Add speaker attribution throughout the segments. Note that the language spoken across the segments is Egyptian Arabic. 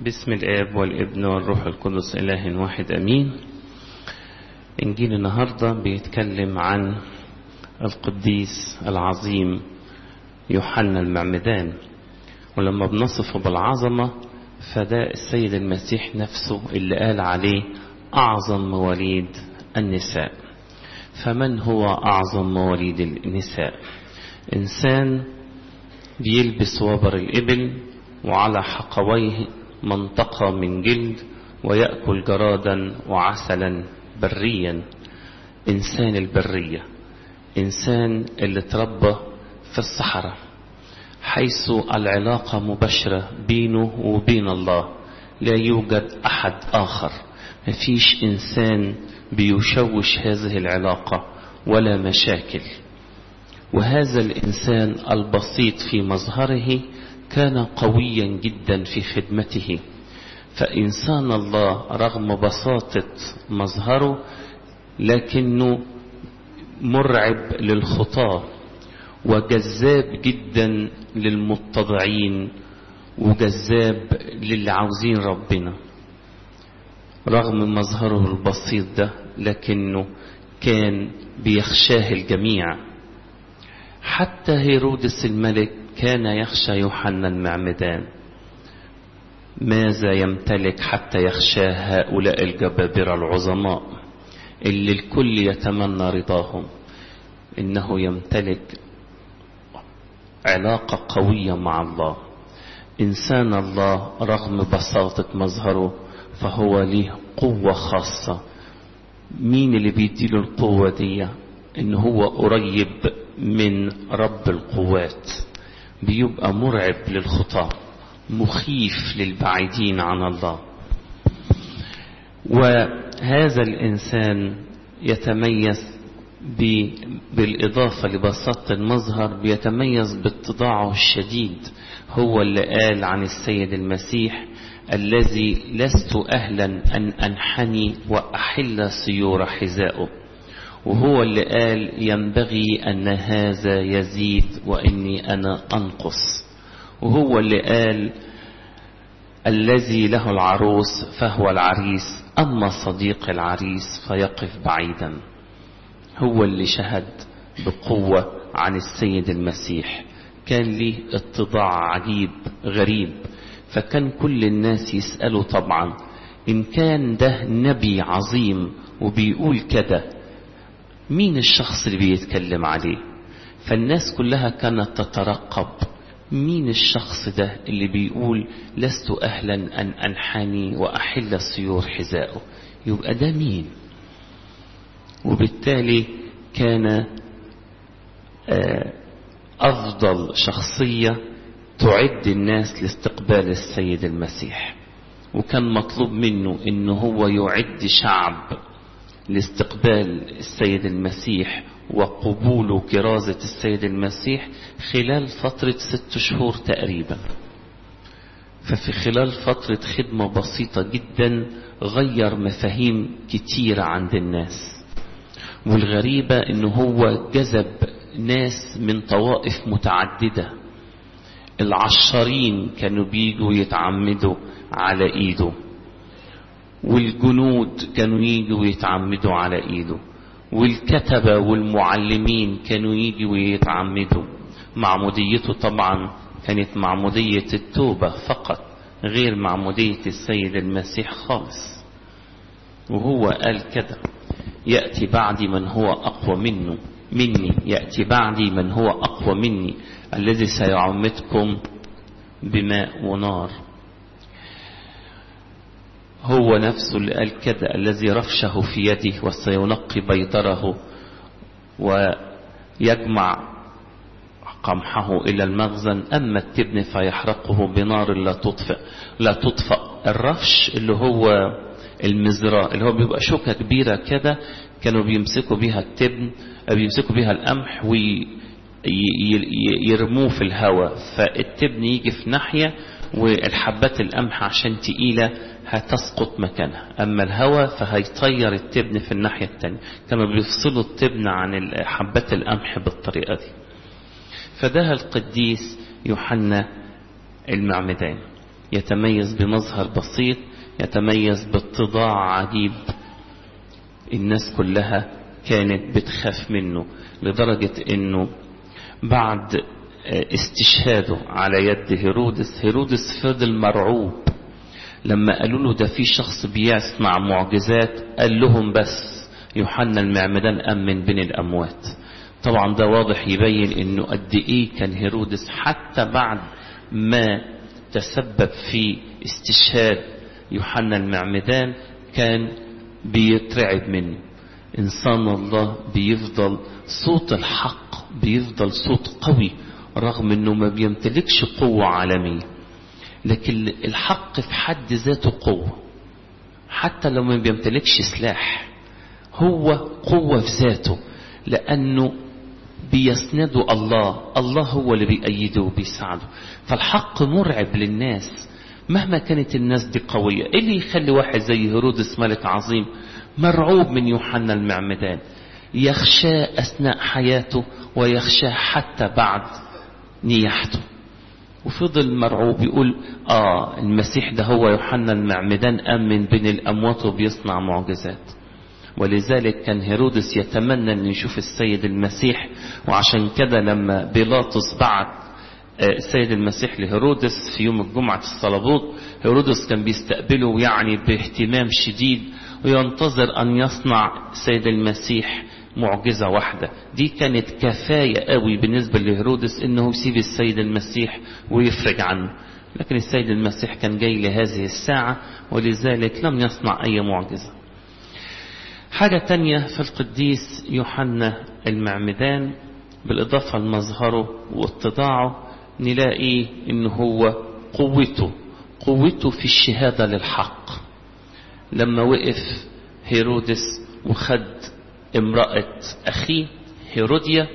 Speaker 1: باسم الآب والابن والروح القدس إله واحد أمين إنجيل النهاردة بيتكلم عن القديس العظيم يوحنا المعمدان ولما بنصفه بالعظمة فده السيد المسيح نفسه اللي قال عليه أعظم مواليد النساء فمن هو أعظم مواليد النساء إنسان بيلبس وبر الإبل وعلى حقويه منطقة من جلد ويأكل جرادا وعسلا بريا إنسان البرية إنسان اللي تربى في الصحراء حيث العلاقة مباشرة بينه وبين الله لا يوجد أحد آخر مفيش إنسان بيشوش هذه العلاقة ولا مشاكل وهذا الإنسان البسيط في مظهره كان قويا جدا في خدمته فإنسان الله رغم بساطة مظهره لكنه مرعب للخطاة وجذاب جدا للمتضعين وجذاب للي عاوزين ربنا رغم مظهره البسيط ده لكنه كان بيخشاه الجميع حتى هيرودس الملك كان يخشى يوحنا المعمدان ماذا يمتلك حتى يخشى هؤلاء الجبابرة العظماء اللي الكل يتمنى رضاهم إنه يمتلك علاقة قوية مع الله إنسان الله رغم بساطة مظهره فهو له قوة خاصة مين اللي بيديله القوة دي إن هو قريب من رب القوات بيبقى مرعب للخطاة مخيف للبعيدين عن الله وهذا الإنسان يتميز بالإضافة لبساطة المظهر بيتميز باتضاعه الشديد هو اللي قال عن السيد المسيح الذي لست أهلا أن أنحني وأحل سيور حذائه وهو اللي قال ينبغي أن هذا يزيد وإني أنا أنقص وهو اللي قال الذي له العروس فهو العريس أما صديق العريس فيقف بعيدا هو اللي شهد بقوة عن السيد المسيح كان ليه اتضاع عجيب غريب فكان كل الناس يسألوا طبعا إن كان ده نبي عظيم وبيقول كده مين الشخص اللي بيتكلم عليه فالناس كلها كانت تترقب مين الشخص ده اللي بيقول لست أهلا أن أنحني وأحل سيور حذائه يبقى ده مين وبالتالي كان أفضل شخصية تعد الناس لاستقبال السيد المسيح وكان مطلوب منه انه هو يعد شعب لاستقبال السيد المسيح وقبول كرازة السيد المسيح خلال فترة ست شهور تقريبا ففي خلال فترة خدمة بسيطة جدا غير مفاهيم كتيرة عند الناس والغريبة انه هو جذب ناس من طوائف متعددة العشرين كانوا بيجوا يتعمدوا على ايده والجنود كانوا يجوا يتعمدوا على ايده والكتبة والمعلمين كانوا يجوا يتعمدوا معموديته طبعا كانت معمودية التوبة فقط غير معمودية السيد المسيح خالص وهو قال كده يأتي بعدي من هو أقوى منه مني يأتي بعدي من هو أقوى مني الذي سيعمدكم بماء ونار هو نفسه اللي قال كده الذي رفشه في يده وسينقي بيضره ويجمع قمحه إلى المخزن أما التبن فيحرقه بنار لا تطفئ لا تطفأ الرفش اللي هو المزراء اللي هو بيبقى شوكة كبيرة كده كانوا بيمسكوا بيها التبن بيمسكوا بيها القمح ويرموه في الهواء فالتبن يجي في ناحية والحبات القمح عشان تقيلة هتسقط مكانها أما الهواء فهيطير التبن في الناحية التانية كانوا بيفصلوا التبن عن حبات القمح بالطريقة دي فده القديس يوحنا المعمدان يتميز بمظهر بسيط يتميز باتضاع عجيب الناس كلها كانت بتخاف منه لدرجة انه بعد استشهاده على يد هيرودس هيرودس فضل مرعوب لما قالوا له ده في شخص بيصنع معجزات قال لهم بس يوحنا المعمدان أم من بين الأموات طبعا ده واضح يبين انه قد ايه كان هيرودس حتى بعد ما تسبب في استشهاد يوحنا المعمدان كان بيترعب منه انسان الله بيفضل صوت الحق بيفضل صوت قوي رغم انه ما بيمتلكش قوة عالمية لكن الحق في حد ذاته قوة حتى لو ما بيمتلكش سلاح هو قوة في ذاته لأنه بيسنده الله الله هو اللي بيأيده وبيساعده فالحق مرعب للناس مهما كانت الناس دي قوية ايه اللي يخلي واحد زي هيرودس ملك عظيم مرعوب من يوحنا المعمدان يخشاه أثناء حياته ويخشاه حتى بعد نياحته وفضل مرعوب يقول آه المسيح ده هو يوحنا المعمدان أمن بين الأموات وبيصنع معجزات ولذلك كان هيرودس يتمنى أن يشوف السيد المسيح وعشان كده لما بيلاطس بعت السيد المسيح لهيرودس في يوم الجمعة الصلبوت هيرودس كان بيستقبله يعني باهتمام شديد وينتظر أن يصنع السيد المسيح معجزة واحدة دي كانت كفاية قوي بالنسبة لهيرودس انه يسيب السيد المسيح ويفرج عنه لكن السيد المسيح كان جاي لهذه الساعة ولذلك لم يصنع اي معجزة حاجة تانية في القديس يوحنا المعمدان بالإضافة لمظهره واتضاعه نلاقي إن هو قوته قوته في الشهادة للحق لما وقف هيرودس وخد امرأة أخيه هيروديا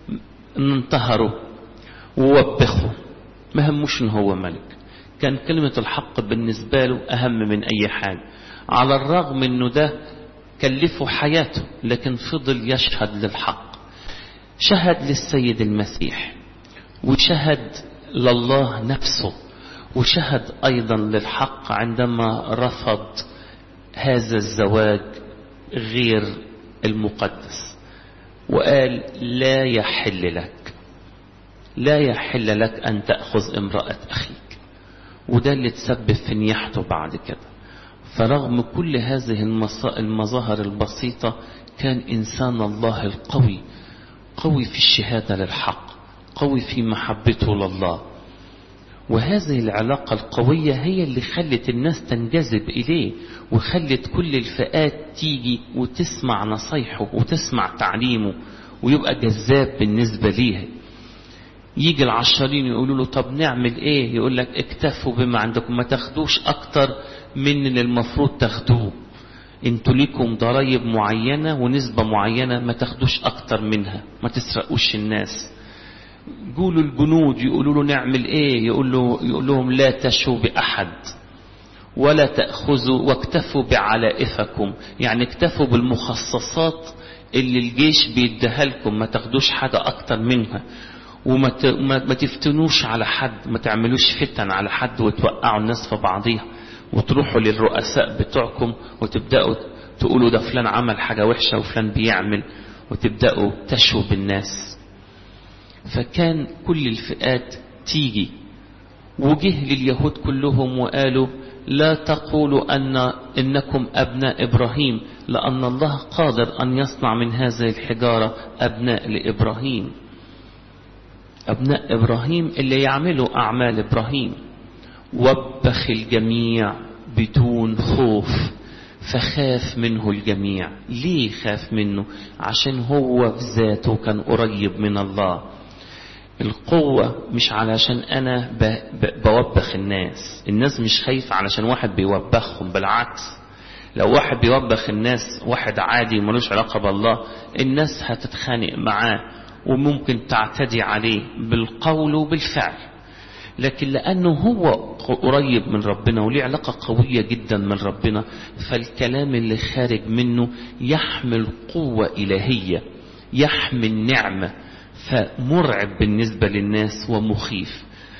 Speaker 1: انتهره ووبخه ما هموش ان هو ملك كان كلمة الحق بالنسبة له أهم من أي حاجة على الرغم انه ده كلفه حياته لكن فضل يشهد للحق شهد للسيد المسيح وشهد لله نفسه وشهد أيضا للحق عندما رفض هذا الزواج غير المقدس وقال لا يحل لك لا يحل لك أن تأخذ امرأة أخيك وده اللي تسبب في نياحته بعد كده فرغم كل هذه المظاهر البسيطة كان إنسان الله القوي قوي في الشهادة للحق قوي في محبته لله وهذه العلاقة القوية هي اللي خلت الناس تنجذب إليه وخلت كل الفئات تيجي وتسمع نصايحه وتسمع تعليمه ويبقى جذاب بالنسبة ليها يجي العشرين يقولوا له طب نعمل ايه يقول لك اكتفوا بما عندكم ما تاخدوش اكتر من اللي المفروض تاخدوه انتوا ليكم ضرائب معينة ونسبة معينة ما تاخدوش اكتر منها ما تسرقوش الناس قولوا الجنود يقولوا له نعمل ايه يقول, له يقول لهم لا تشوا بأحد ولا تأخذوا واكتفوا بعلائفكم يعني اكتفوا بالمخصصات اللي الجيش بيديها لكم ما تاخدوش حاجة اكتر منها وما ما تفتنوش على حد ما تعملوش فتن على حد وتوقعوا الناس في بعضيها وتروحوا للرؤساء بتوعكم وتبدأوا تقولوا ده فلان عمل حاجة وحشة وفلان بيعمل وتبدأوا تشوا بالناس فكان كل الفئات تيجي وجه لليهود كلهم وقالوا لا تقولوا أن إنكم أبناء إبراهيم لأن الله قادر أن يصنع من هذه الحجارة أبناء لإبراهيم أبناء إبراهيم اللي يعملوا أعمال إبراهيم وبخ الجميع بدون خوف فخاف منه الجميع ليه خاف منه عشان هو في ذاته كان قريب من الله القوة مش علشان أنا بوبخ الناس الناس مش خايفة علشان واحد بيوبخهم بالعكس لو واحد بيوبخ الناس واحد عادي ملوش علاقة بالله الناس هتتخانق معاه وممكن تعتدي عليه بالقول وبالفعل لكن لأنه هو قريب من ربنا وليه علاقة قوية جدا من ربنا فالكلام اللي خارج منه يحمل قوة إلهية يحمل نعمة فمرعب بالنسبة للناس ومخيف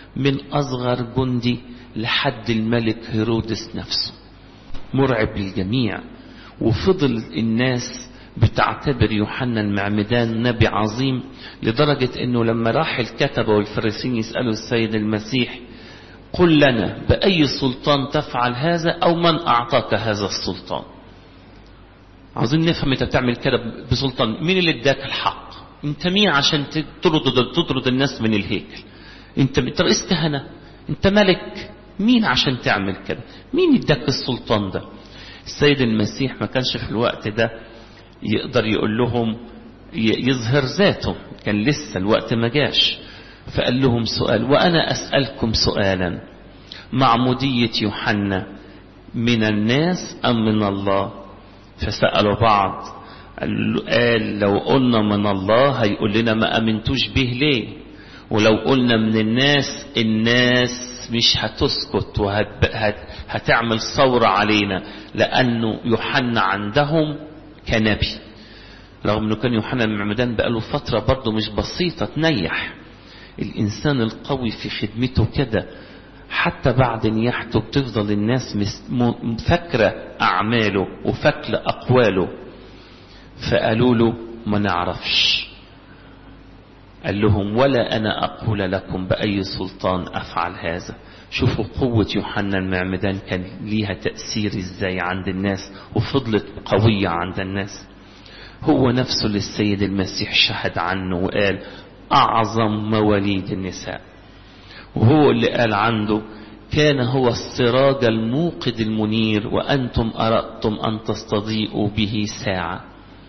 Speaker 1: من أصغر جندي لحد الملك هيرودس نفسه مرعب للجميع وفضل الناس بتعتبر يوحنا المعمدان نبي عظيم لدرجة انه لما راح الكتبة والفريسين يسألوا السيد المسيح قل لنا بأي سلطان تفعل هذا أو من أعطاك هذا السلطان عاوزين نفهم انت بتعمل كده بسلطان مين اللي اداك الحق انت مين عشان تطرد تطرد الناس من الهيكل انت انت رئيس كهنه انت ملك مين عشان تعمل كده مين اداك السلطان ده السيد المسيح ما كانش في الوقت ده يقدر يقول لهم يظهر ذاته كان لسه الوقت ما جاش فقال لهم سؤال وانا اسالكم سؤالا معموديه يوحنا من الناس ام من الله فسالوا بعض قال لو قلنا من الله هيقول لنا ما امنتوش به ليه ولو قلنا من الناس الناس مش هتسكت وهتعمل ثورة علينا لأنه يوحنا عندهم كنبي رغم أنه كان يوحنا المعمدان بقاله فترة برضه مش بسيطة تنيح الإنسان القوي في خدمته كده حتى بعد نياحته بتفضل الناس فاكرة أعماله وفاكرة أقواله فقالوا له ما نعرفش قال لهم ولا أنا أقول لكم بأي سلطان أفعل هذا شوفوا قوة يوحنا المعمدان كان ليها تأثير إزاي عند الناس وفضلت قوية عند الناس هو نفسه للسيد المسيح شهد عنه وقال أعظم مواليد النساء وهو اللي قال عنده كان هو السراج الموقد المنير وأنتم أردتم أن تستضيئوا به ساعة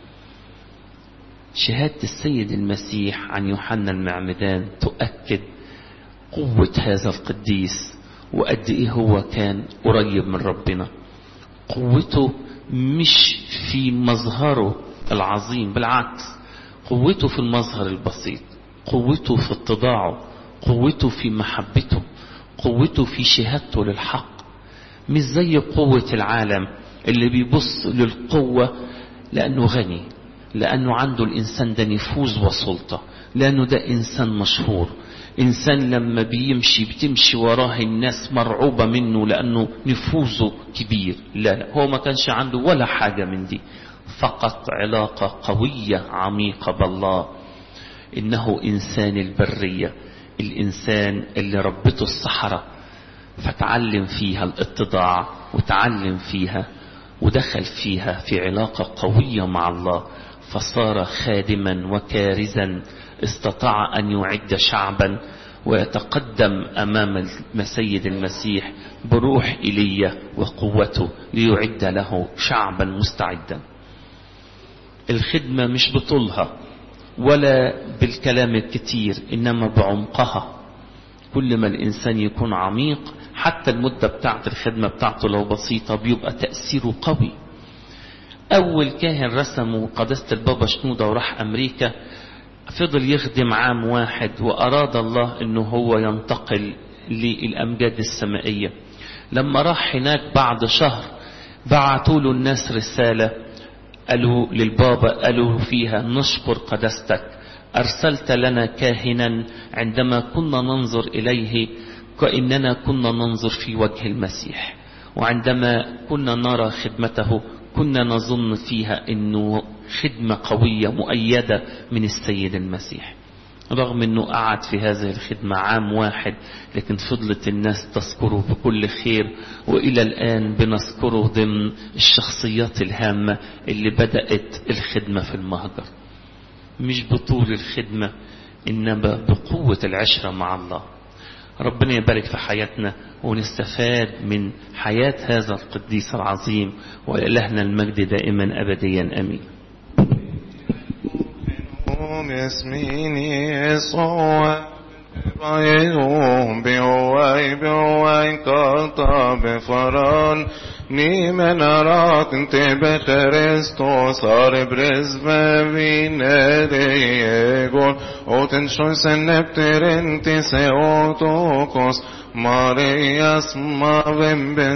Speaker 1: شهادة السيد المسيح عن يوحنا المعمدان تؤكد قوة هذا القديس وقد إيه هو كان قريب من ربنا قوته مش في مظهره العظيم بالعكس قوته في المظهر البسيط قوته في اتضاعه قوته في محبته قوته في شهادته للحق مش زي قوة العالم اللي بيبص للقوة لأنه غني لأنه عنده الإنسان ده نفوذ وسلطة لأنه ده إنسان مشهور إنسان لما بيمشي بتمشي وراه الناس مرعوبة منه لأنه نفوذه كبير لا لا هو ما كانش عنده ولا حاجة من دي فقط علاقة قوية عميقة بالله إنه إنسان البرية الإنسان اللي ربته الصحراء فتعلم فيها الاتضاع وتعلم فيها ودخل فيها في علاقة قوية مع الله فصار خادما وكارزا استطاع أن يعد شعبا ويتقدم أمام المسيد المسيح بروح إيليا وقوته ليعد له شعبا مستعدا الخدمة مش بطولها ولا بالكلام الكتير إنما بعمقها كل ما الإنسان يكون عميق حتى المدة بتاعت الخدمة بتاعته لو بسيطة بيبقى تأثيره قوي أول كاهن رسمه قداسة البابا شنودة وراح أمريكا فضل يخدم عام واحد وأراد الله أنه هو ينتقل للأمجاد السمائية لما راح هناك بعد شهر بعتوا له الناس رسالة قالوا للبابا قالوا فيها نشكر قداستك أرسلت لنا كاهنا عندما كنا ننظر إليه كأننا كنا ننظر في وجه المسيح وعندما كنا نرى خدمته كنا نظن فيها أنه خدمة قوية مؤيدة من السيد المسيح رغم أنه قعد في هذه الخدمة عام واحد لكن فضلت الناس تذكره بكل خير وإلى الآن بنذكره ضمن الشخصيات الهامة اللي بدأت الخدمة في المهجر مش بطول الخدمة إنما بقوة العشرة مع الله ربنا يبارك في حياتنا ونستفاد من حياة هذا القديس العظيم وإلهنا المجد دائما أبديا أمين
Speaker 2: اسميني يسوع رايهم بيواي بيواي قطع بفران ني من أراك انت بخريستو صار برزمة بيناديقون وتنشوي سنبتر انت سيوتوكوس مارياس ما بن